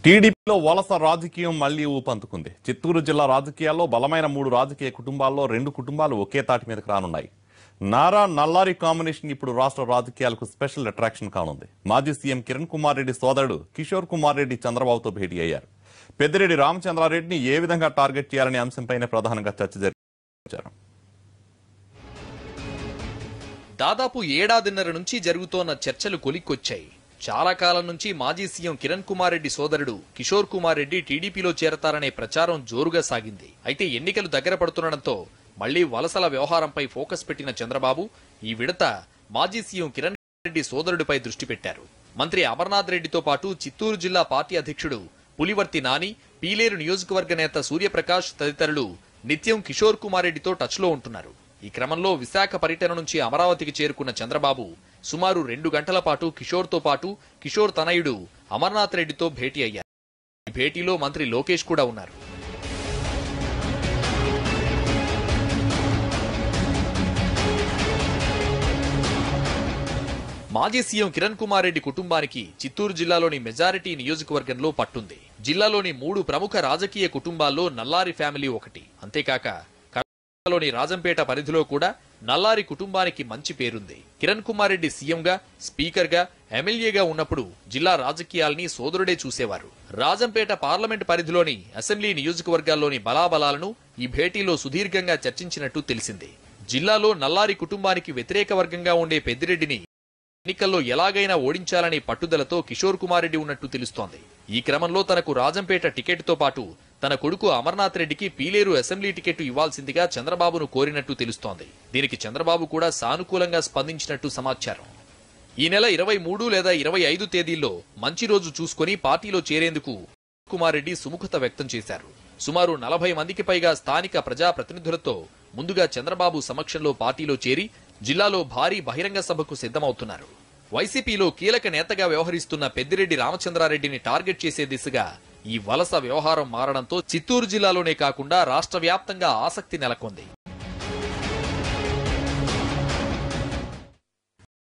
టీడీపీలో వలస రాజకీయం మళ్లీ ఊపందుకుంది చిత్తూరు జిల్లా రాజకీయాల్లో బలమైన మూడు రాజకీయ కుటుంబాల్లో రెండు కుటుంబాలు ఒకే తాటి మీదకి రానున్నాయి నారా నల్లారి కాంబినేషన్ ఇప్పుడు రాష్ట్ర రాజకీయాలకు స్పెషల్ అట్రాక్షన్ కానుంది మాజీ సీఎం కిరణ్ కుమార్ రెడ్డి సోదరుడు కిషోర్ కుమార్ రెడ్డి చంద్రబాబుతో భేటీ అయ్యారు పెద్దిరెడ్డి రామచంద్రారెడ్డిని ఏ విధంగా టార్గెట్ చేయాలనే అంశంపైనే ప్రధానంగా చర్చ జరిపారు దాదాపు ఏడాదిన్నర నుంచి జరుగుతోన్న చర్చలు కొలిక్కొచ్చాయి చాలా కాలం నుంచి మాజీ సీఎం కిరణ్ కుమార్ రెడ్డి సోదరుడు కిషోర్ కుమార్ రెడ్డి టీడీపీలో చేరతారనే ప్రచారం జోరుగా సాగింది అయితే ఎన్నికలు దగ్గర పడుతుండటంతో మళ్లీ వలసల వ్యవహారంపై ఫోకస్ పెట్టిన చంద్రబాబు ఈ విడత మాజీ సీఎం కిరణ్ రెడ్డి సోదరుడిపై దృష్టి పెట్టారు మంత్రి అమర్నాథ్ రెడ్డితో పాటు చిత్తూరు జిల్లా పార్టీ అధ్యక్షుడు పులివర్తి నాని పీలేరు నియోజకవర్గ నేత సూర్యప్రకాష్ తదితరులు నిత్యం కిషోర్ కుమార్ రెడ్డితో టచ్లో ఉంటున్నారు ఈ క్రమంలో విశాఖ పర్యటన నుంచి అమరావతికి చేరుకున్న చంద్రబాబు సుమారు రెండు గంటల పాటు కిషోర్తో పాటు కిషోర్ తనయుడు అమర్నాథ్ రెడ్డితో భేటీ అయ్యారు ఈ భేటీలో మంత్రి లోకేష్ కూడా ఉన్నారు మాజీ సీఎం కిరణ్ కుమార్ రెడ్డి కుటుంబానికి చిత్తూరు జిల్లాలోని మెజారిటీ నియోజకవర్గంలో పట్టుంది జిల్లాలోని మూడు ప్రముఖ రాజకీయ కుటుంబాల్లో నల్లారి ఫ్యామిలీ ఒకటి అంతేకాక కడపలోని రాజంపేట పరిధిలో కూడా నల్లారి కుటుంబానికి మంచి పేరుంది కిరణ్ కుమార్ రెడ్డి సీఎంగా స్పీకర్గా ఎమ్మెల్యేగా ఉన్నప్పుడు జిల్లా రాజకీయాల్ని సోదరుడే చూసేవారు రాజంపేట పార్లమెంట్ పరిధిలోని అసెంబ్లీ నియోజకవర్గాల్లోని బలాబలాలను ఈ భేటీలో సుదీర్ఘంగా చర్చించినట్టు తెలిసింది జిల్లాలో నల్లారి కుటుంబానికి వ్యతిరేక వర్గంగా ఉండే పెద్దిరెడ్డిని ఎన్నికల్లో ఎలాగైనా ఓడించాలనే పట్టుదలతో కిషోర్ కుమార్ రెడ్డి ఉన్నట్టు తెలుస్తోంది ఈ క్రమంలో తనకు రాజంపేట టికెట్తో పాటు తన కొడుకు అమర్నాథ్ రెడ్డికి పీలేరు అసెంబ్లీ టికెట్ ఇవ్వాల్సిందిగా చంద్రబాబును కోరినట్టు తెలుస్తోంది దీనికి చంద్రబాబు కూడా సానుకూలంగా స్పందించినట్టు సమాచారం ఈ నెల ఇరవై మూడు లేదా ఇరవై ఐదు తేదీల్లో మంచి రోజు చూసుకొని పార్టీలో చేరేందుకు కుమార్ రెడ్డి సుముఖత వ్యక్తం చేశారు సుమారు నలభై మందికి పైగా స్థానిక ప్రజా ప్రతినిధులతో ముందుగా చంద్రబాబు సమక్షంలో పార్టీలో చేరి జిల్లాలో భారీ బహిరంగ సభకు సిద్ధమవుతున్నారు వైసీపీలో కీలక నేతగా వ్యవహరిస్తున్న పెద్దిరెడ్డి రామచంద్రారెడ్డిని టార్గెట్ చేసే దిశగా ఈ వలస వ్యవహారం మారడంతో చిత్తూరు జిల్లాలోనే కాకుండా రాష్ట్ర వ్యాప్తంగా ఆసక్తి నెలకొంది